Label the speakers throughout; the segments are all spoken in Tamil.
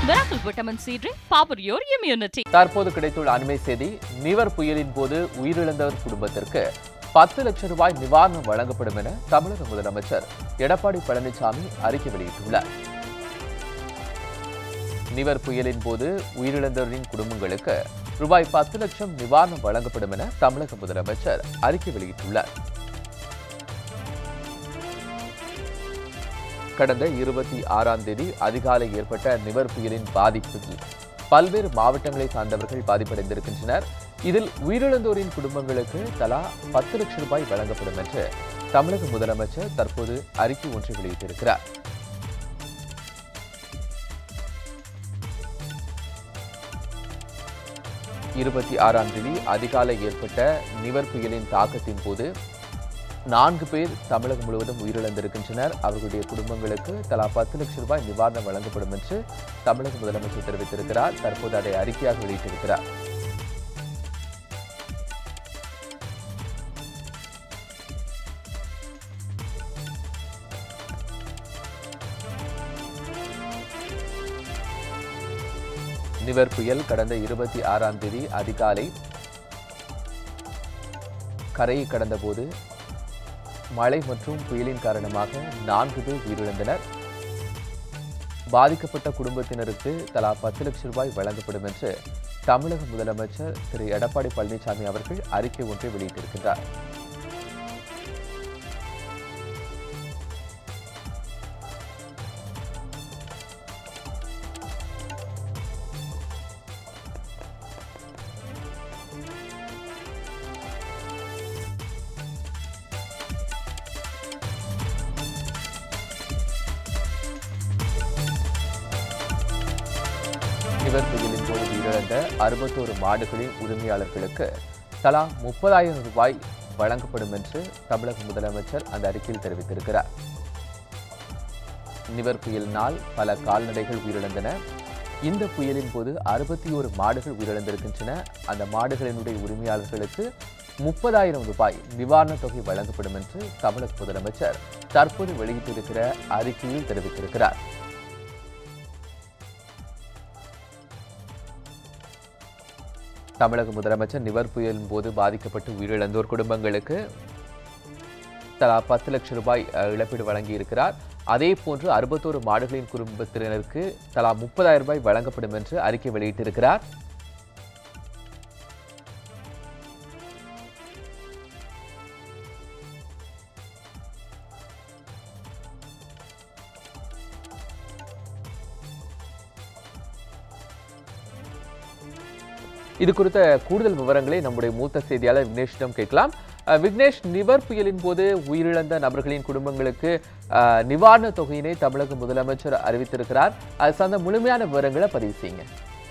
Speaker 1: Miracle Vitamin C Drink, power your immunity.
Speaker 2: தற்போது கிடைத்துள்ள அண்மை செய்தி நிவர் புயலின் போது உயிரிழந்தவர் குடும்பத்திற்கு பத்து லட்சம் ரூபாய் நிவாரணம் வழங்கப்படும் என தமிழக முதலமைச்சர் எடப்பாடி பழனிசாமி அறிக்கை வெளியிட்டுள்ளார் நிவர் புயலின் போது உயிரிழந்தவரின் குடும்பங்களுக்கு ரூபாய் பத்து லட்சம் நிவாரணம் வழங்கப்படும் என தமிழக முதலமைச்சர் அறிக்கை வெளியிட்டுள்ளார் கடந்த இருபத்தி ஆறாம் தேதி அதிகாலை ஏற்பட்ட நிவர் புயலின் பாதிப்பில் பல்வேறு மாவட்டங்களை சார்ந்தவர்கள் பாதிப்படைந்திருக்கின்றனர் இதில் உயிரிழந்தோரின் குடும்பங்களுக்கு தலா பத்து லட்சம் ரூபாய் வழங்கப்படும் என்று தமிழக முதலமைச்சர் தற்போது அறிக்கை ஒன்றை வெளியிட்டிருக்கிறார் இருபத்தி ஆறாம் தேதி அதிகாலை ஏற்பட்ட நிவர் புயலின் தாக்கத்தின் போது நான்கு பேர் தமிழகம் முழுவதும் உயிரிழந்திருக்கின்றனர் அவர்களுடைய குடும்பங்களுக்கு தலா பத்து லட்சம் ரூபாய் நிவாரணம் வழங்கப்படும் என்று தமிழக முதலமைச்சர் தெரிவித்திருக்கிறார் தற்போது அதை அறிக்கையாக வெளியிட்டிருக்கிறார் நிவர் புயல் கடந்த இருபத்தி ஆறாம் தேதி அதிகாலை கரையை கடந்தபோது மழை மற்றும் புயலின் காரணமாக நான்கு பேர் உயிரிழந்தனர் பாதிக்கப்பட்ட குடும்பத்தினருக்கு தலா பத்து லட்சம் ரூபாய் வழங்கப்படும் என்று தமிழக முதலமைச்சர் திரு எடப்பாடி பழனிசாமி அவர்கள் அறிக்கை ஒன்றை வெளியிட்டிருக்கிறார் நிவர் புயலின் போது உயிரிழந்த அறுபத்தோரு மாடுகளின் உரிமையாளர்களுக்கு தலா முப்பதாயிரம் ரூபாய் வழங்கப்படும் என்று தமிழக முதலமைச்சர் அந்த அறிக்கையில் தெரிவித்திருக்கிறார் நிவர் புயலினால் பல கால்நடைகள் உயிரிழந்தன இந்த புயலின் போது அறுபத்தி ஒரு மாடுகள் உயிரிழந்திருக்கின்றன அந்த மாடுகளினுடைய உரிமையாளர்களுக்கு முப்பதாயிரம் ரூபாய் நிவாரணத் தொகை வழங்கப்படும் என்று தமிழக முதலமைச்சர் தற்போது வெளியிட்டிருக்கிற அறிக்கையில் தெரிவித்திருக்கிறார் தமிழக முதலமைச்சர் நிவர் புயலின் போது பாதிக்கப்பட்டு உயிரிழந்தோர் குடும்பங்களுக்கு தலா பத்து லட்சம் ரூபாய் அஹ், இழப்பீடு வழங்கியிருக்கிறார் அதே போன்று அறுபத்தோரு மாடுகளின் குடும்பத்தினருக்கு தலா முப்பதாயிரம் ரூபாய் வழங்கப்படும் என்று அறிக்கை வெளியிட்டிருக்கிறார் இது குறித்த கூடுதல் விவரங்களை நம்முடைய மூத்த செய்தியாளர் விக்னேஷிடம் கேட்கலாம் அஹ், விக்னேஷ் நிவர் புயலின் போது உயிரிழந்த நபர்களின் குடும்பங்களுக்கு அஹ், நிவாரணத் தொகையினை தமிழக முதலமைச்சர் அறிவித்திருக்கிறார் அது சார்ந்த முழுமையான விவரங்களை பதிவு செய்யுங்க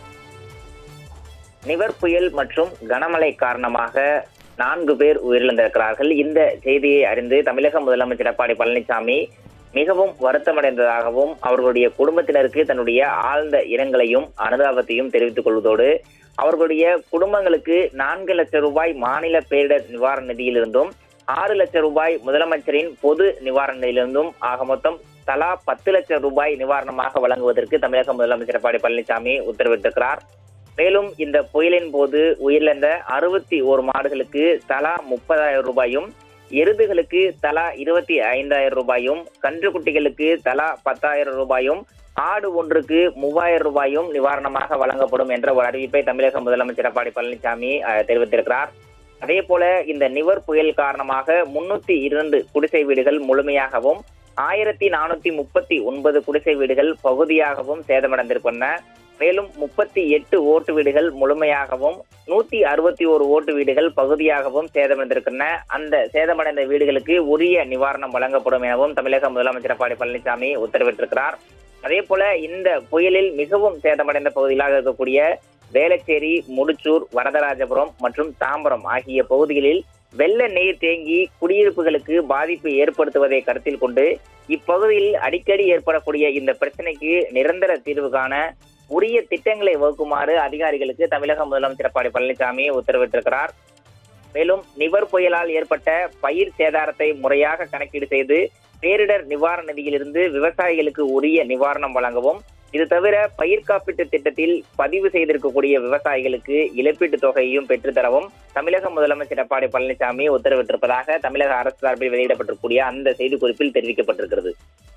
Speaker 3: நிவர் புயல் மற்றும் கனமழை காரணமாக நான்கு பேர் உயிரிழந்திருக்கிறார்கள் இந்த செய்தியை அறிந்து தமிழக முதலமைச்சர் எடப்பாடி பழனிசாமி மிகவும் வருத்தமடைந்ததாகவும் அவர்களுடைய குடும்பத்தினருக்கு தன்னுடைய ஆழ்ந்த இரங்கலையும் அனுதாபத்தையும் தெரிவித்துக் கொள்வதோடு அவர்களுடைய குடும்பங்களுக்கு நான்கு லட்சம் ரூபாய் மாநில பேரிடர் நிவாரண நிதியிலிருந்தும் ஆறு லட்சம் ரூபாய் முதலமைச்சரின் பொது நிவாரண நிதியிலிருந்தும் ஆக மொத்தம் தலா பத்து லட்சம் ரூபாய் நிவாரணமாக வழங்குவதற்கு தமிழக முதலமைச்சர் எடப்பாடி பழனிசாமி உத்தரவிட்டிருக்கிறார் மேலும் இந்த புயலின் போது உயிரிழந்த அறுபத்தி ஒரு மாடுகளுக்கு தலா முப்பதாயிரம் ரூபாயும் எருதுகளுக்கு தலா இருபத்தி ஐந்தாயிரம் ரூபாயும் கன்றுக்குட்டிகளுக்கு தலா பத்தாயிரம் ரூபாயும் ஆடு ஒன்றுக்கு மூவாயிரம் ரூபாயும் நிவாரணமாக வழங்கப்படும் என்ற ஒரு அறிவிப்பை தமிழக முதலமைச்சர் எடப்பாடி பழனிசாமி அஹ், தெரிவித்திருக்கிறார் அதே போல இந்த நிவர் புயல் காரணமாக முன்னூத்தி இரண்டு குடிசை வீடுகள் முழுமையாகவும் ஆயிரத்தி நானூத்தி முப்பத்தி ஒன்பது குடிசை வீடுகள் பகுதியாகவும் சேதமடைந்திருக்கின்றன மேலும் முப்பத்தி எட்டு ஓட்டு வீடுகள் முழுமையாகவும் நூத்தி அறுபத்தி ஒரு ஓட்டு வீடுகள் பகுதியாகவும் சேதமடைந்திருக்கின்றன அந்த சேதமடைந்த வீடுகளுக்கு உரிய நிவாரணம் வழங்கப்படும் எனவும் தமிழக முதலமைச்சர் எடப்பாடி பழனிசாமி உத்தரவிட்டிருக்கிறார் அதே போல இந்த புயலில் மிகவும் சேதமடைந்த பகுதிகளாக இருக்கக்கூடிய வேளச்சேரி முடிச்சூர் வரதராஜபுரம் மற்றும் தாம்பரம் ஆகிய பகுதிகளில் வெள்ள நீர் தேங்கி குடியிருப்புகளுக்கு பாதிப்பு ஏற்படுத்துவதை கருத்தில் கொண்டு இப்பகுதியில் அடிக்கடி ஏற்படக்கூடிய இந்த பிரச்சனைக்கு நிரந்தர தீர்வு காண உரிய திட்டங்களை வகுக்குமாறு அதிகாரிகளுக்கு தமிழக முதலமைச்சர் எடப்பாடி பழனிசாமி உத்தரவிட்டிருக்கிறார் மேலும் நிவர் புயலால் ஏற்பட்ட பயிர் சேதாரத்தை முறையாக கணக்கீடு செய்து பேரிடர் நிவாரண நிதியிலிருந்து விவசாயிகளுக்கு உரிய நிவாரணம் வழங்கவும் இது தவிர பயிர் காப்பீட்டு திட்டத்தில் பதிவு செய்திருக்கக்கூடிய விவசாயிகளுக்கு இழப்பீட்டு தொகையையும் பெற்றுத்தரவும் தமிழக முதலமைச்சர் எடப்பாடி பழனிசாமி உத்தரவிட்டிருப்பதாக தமிழக அரசு சார்பில் வெளியிடப்பட்டிருக்கூடிய அந்த செய்திக்குறிப்பில் தெரிவிக்கப்பட்டிருக்கிறது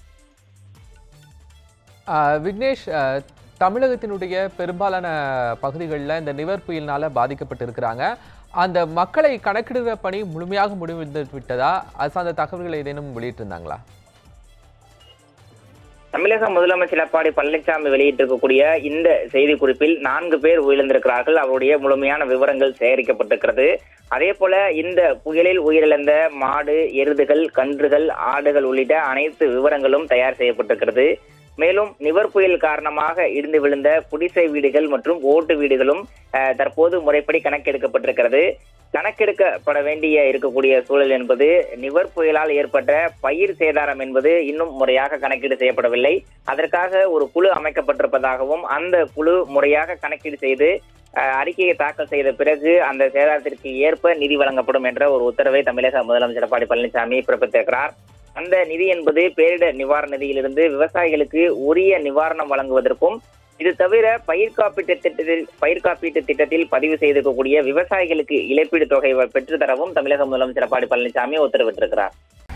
Speaker 2: ஆஹ் விக்னேஷ் ஆஹ் தமிழகத்தினுடைய பெரும்பாலான பகுதிகளில் இந்த நிவர் புயலினால பாதிக்கப்பட்டிருக்கிறாங்க அந்த மக்களை கணக்கிடுற பணி முழுமையாக முடிந்து விட்டதா அது சார்ந்த தகவல்களை ஏதேனும் வெளியிட்டிருந்தாங்களா
Speaker 3: தமிழக முதலமைச்சர் எடப்பாடி பழனிசாமி வெளியிட்டிருக்கக்கூடிய இந்த செய்திக்குறிப்பில் நான்கு பேர் உயிரிழந்திருக்கிறார்கள் அவருடைய முழுமையான விவரங்கள் சேகரிக்கப்பட்டிருக்கிறது அதே போல இந்த புயலில் உயிரிழந்த மாடு எருதுகள் கன்றுகள் ஆடுகள் உள்ளிட்ட அனைத்து விவரங்களும் தயார் செய்யப்பட்டிருக்கிறது மேலும் நிவர் புயல் காரணமாக இடிந்து விழுந்த குடிசை வீடுகள் மற்றும் ஓட்டு வீடுகளும் அஹ், தற்போது முறைப்படி கணக்கெடுக்கப்பட்டிருக்கிறது கணக்கெடுக்கப்பட வேண்டிய இருக்கக்கூடிய சூழல் என்பது நிவர் புயலால் ஏற்பட்ட பயிர் சேதாரம் என்பது இன்னும் முறையாக கணக்கீடு செய்யப்படவில்லை அதற்காக ஒரு குழு அமைக்கப்பட்டிருப்பதாகவும் அந்த குழு முறையாக கணக்கீடு செய்து அஹ், அறிக்கையை தாக்கல் செய்த பிறகு அந்த சேதாரத்திற்கு ஏற்ப நிதி வழங்கப்படும் என்ற ஒரு உத்தரவை தமிழக முதலமைச்சர் எடப்பாடி பழனிசாமி பிறப்பித்திருக்கிறார் அந்த நிதி என்பது பேரிடர் நிவாரண நிதியிலிருந்து விவசாயிகளுக்கு உரிய நிவாரணம் வழங்குவதற்கும் இது தவிர பயிர் காப்பீட்டு திட்டத்தில் பயிர் காப்பீட்டு திட்டத்தில் பதிவு செய்திருக்கக்கூடிய விவசாயிகளுக்கு இழப்பீடு தொகை பெற்றுத்தரவும் தமிழக முதலமைச்சர் எடப்பாடி பழனிசாமி உத்தரவிட்டிருக்கிறார்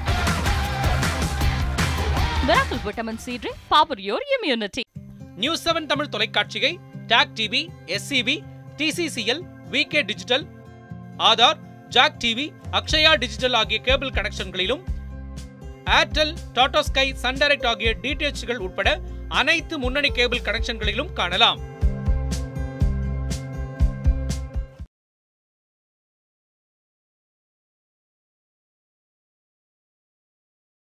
Speaker 1: miracle vitamin C drink power your immunity
Speaker 4: news seven Tamil தொலைக்காட்சியை TAC TV SCV TCCL VK digital Aadhaar Jack TV Akshaya digital ஆகிய கேபிள் கனெக்ஷன்களிலும் Airtel Tata Sky Sun Direct ஆகிய டிடிஎச்கள் உட்பட அனைத்து முன்னணி கேபிள் கனெக்ஷன்களிலும் காணலாம்